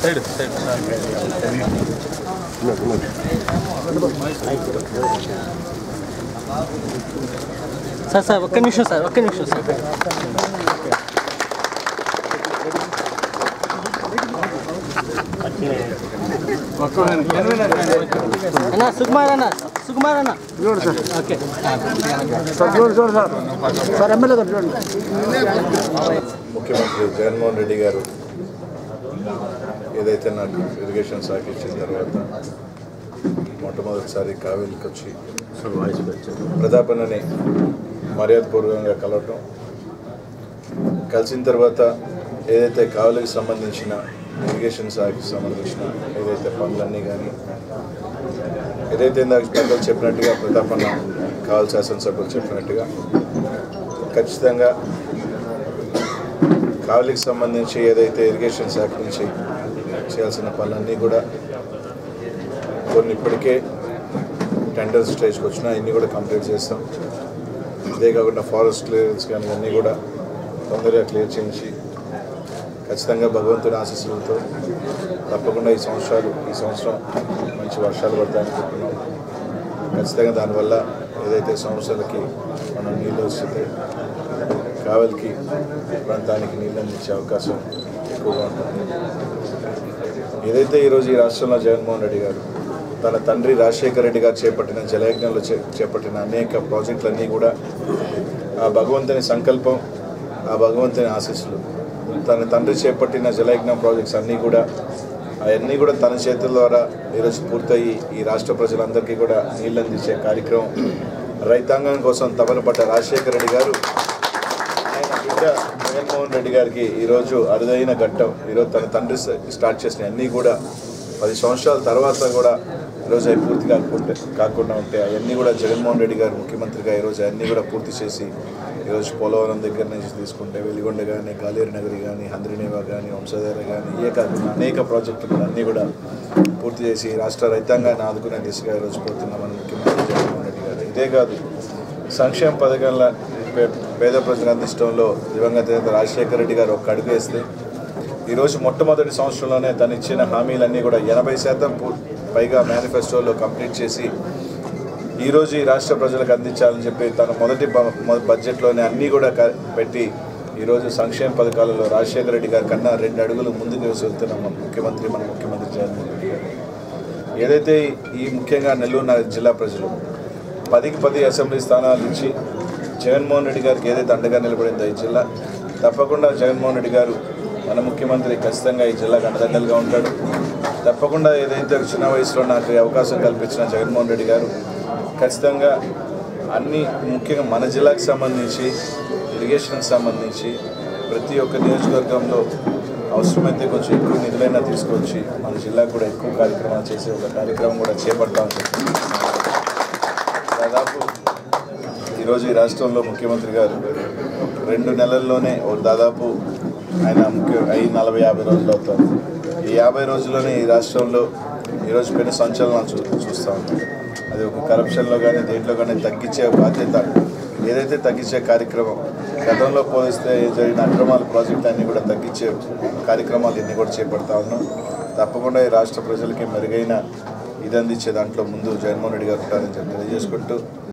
side side sir sir ఒక్క నిమిషం sir ఒక్క నిమిషం సార్ అన్న సుకుమార్ అన్న సుకుమార్ అన్న ఓకే ముఖ్యమంత్రి జగన్మోహన్ రెడ్డి గారు ఏదైతే నాకు ఇరిగేషన్ శాఖ ఇచ్చిన తర్వాత మొట్టమొదటిసారి కావేలికి వచ్చి ప్రతాపన్నని మర్యాదపూర్వకంగా కలవటం కలిసిన తర్వాత ఏదైతే కావలికి సంబంధించిన ఇరిగేషన్ శాఖకి సంబంధించిన ఏదైతే పనులన్నీ కానీ ఏదైతే ఇందాక పెద్దలు చెప్పినట్టుగా ప్రతాపన్న కావాలి శాసనసభ్యులు చెప్పినట్టుగా ఖచ్చితంగా కావలికి సంబంధించి ఏదైతే ఇరిగేషన్ శాఖ నుంచి చేయాల్సిన పనులన్నీ కూడా కొన్ని ఇప్పటికే టెండర్ స్టేజ్కి వచ్చినా ఇన్ని కూడా కంప్లీట్ చేస్తాం ఇదే కాకుండా ఫారెస్ట్ క్లియరెన్స్ కానీ ఇవన్నీ కూడా తొందరగా క్లియర్ చేయించి ఖచ్చితంగా భగవంతుని ఆశీస్సులతో తప్పకుండా ఈ సంవత్సరాలు ఈ సంవత్సరం మంచి వర్షాలు పడతాయనుకుంటున్నాం ఖచ్చితంగా దానివల్ల ఏదైతే సంవత్సరాలకి మనం నీళ్ళు వస్తే కావలికి ప్రాంతానికి నీళ్ళు అందించే అవకాశం ఎక్కువగా ఉంటుంది ఏదైతే ఈరోజు ఈ రాష్ట్రంలో జగన్మోహన్ రెడ్డి గారు తన తండ్రి రాజశేఖర రెడ్డి గారు చేపట్టిన జలయజ్ఞంలో చే చేపట్టిన అనేక ప్రాజెక్టులన్నీ కూడా ఆ భగవంతుని సంకల్పం ఆ భగవంతుని ఆశీస్సులు తన తండ్రి చేపట్టిన జలయజ్ఞం ప్రాజెక్ట్స్ అన్నీ కూడా అవన్నీ కూడా తన చేతుల ద్వారా ఈరోజు పూర్తయి ఈ రాష్ట్ర ప్రజలందరికీ కూడా నీళ్ళు అందించే కార్యక్రమం రైతాంగం కోసం తపన పడ్డ రాజశేఖర రెడ్డి గారు ఆయన బిడ్డ జగన్మోహన్ రెడ్డి గారికి ఈరోజు అరుదైన ఘట్టం ఈరోజు తన తండ్రి స- స్టార్ట్ చేసిన అన్నీ కూడా పది సంవత్సరాల తర్వాత కూడా ఈరోజు అవి పూర్తి కాకుంటే కాకుండా ఉంటే అవన్నీ కూడా జగన్మోహన్ రెడ్డి గారు ముఖ్యమంత్రిగా ఈరోజు అన్నీ కూడా పూర్తి చేసి ఈరోజు పోలవరం దగ్గర నుంచి తీసుకుంటే వెలిగొండ కానీ గాలేరు నగరి కానీ హంద్రినేవా కానీ వంశధార కానీ ఏ కాకుండా అనేక ప్రాజెక్టులు కూడా అన్నీ కూడా పూర్తి చేసి రాష్ట్ర రైతాంగాన్ని ఆదుకునే దిశగా ఈరోజు పోతున్న మన ముఖ్యమంత్రి జగన్మోహన్ రెడ్డి గారు ఇదే కాదు సంక్షేమ పథకాల పే- పేద ప్రజల అందించడంలో దివంగత నేత రాజశేఖర రెడ్డి గారు ఒక అడుగు వేస్తే ఈరోజు మొట్టమొదటి సంవత్సరంలోనే తను ఇచ్చిన హామీలన్నీ కూడా ఎనభై శాతం పూ- పైగా మేనిఫెస్టోలో కంప్లీట్ చేసి ఈరోజు ఈ రాష్ట్ర ప్రజలకు అందించాలని చెప్పి తన మొదటి బ- మొ- బడ్జెట్లోనే అన్నీ కూడా క- పెట్టి ఈరోజు సంక్షేమ పథకాలలో రాజశేఖర రెడ్డి గారి కన్నా రెండు అడుగులు ముందుకు వేసి వెళ్తున్న మన ముఖ్యమంత్రి మన ముఖ్యమంత్రి జగన్మోహన్ రెడ్డి గారు ఏదైతే ఈ ముఖ్యంగా నెల్లూరు నగర జిల్లా ప్రజలు పదికి పది అసెంబ్లీ స్థానాలు ఇచ్చి జగన్మోహన్ రెడ్డి గారికి ఏదైతే అండగా నిలబడిందో ఈ జిల్లా తప్పకుండా జగన్మోహన్ రెడ్డి గారు మన ముఖ్యమంత్రి ఖచ్చితంగా ఈ జిల్లాకు అండదండలుగా ఉంటాడు తప్పకుండా ఏదైతే చిన్న వయసులో నాకు ఈ అవకాశం కల్పించిన జగన్మోహన్ రెడ్డి గారు ఖచ్చితంగా అన్ని ముఖ్యంగా మన జిల్లాకు సంబంధించి ఇరిగేషన్కి సంబంధించి ప్రతి ఒక్క నియోజకవర్గంలో అవసరమైతే కొంచెం ఎక్కువ నిధులైనా తీసుకొచ్చి మన జిల్లాకు కూడా ఎక్కువ కార్యక్రమాలు చేసే ఒక కార్యక్రమం కూడా చేపడతామని చెప్పి దాదాపు ఈరోజు ఈ రాష్ట్రంలో ముఖ్యమంత్రి గారు రెండు నెలల్లోనే ఓ దాదాపు ఆయన ముఖ్య ఐదు నలభై యాభై రోజులు అవుతారు ఈ యాభై రోజుల్లోనే ఈ రాష్ట్రంలో ఈరోజు పెను సంచలనాలు చూ చూస్తూ ఉన్నాం అది ఒక కరప్షన్లో కానీ దేంట్లో కానీ తగ్గించే బాధ్యత ఏదైతే తగ్గించే కార్యక్రమం గతంలో పోలిస్తే జరిగిన అక్రమాల ప్రాజెక్ట్ అన్నీ కూడా తగ్గించే కార్యక్రమాలు ఇన్ని కూడా చేపడతా ఉన్నాం తప్పకుండా ఈ రాష్ట్ర ప్రజలకి మెరుగైన ఇది అందించే దాంట్లో ముందు జగన్మోహన్ రెడ్డి గారు ఉంటారని చెప్పి తెలియజేసుకుంటూ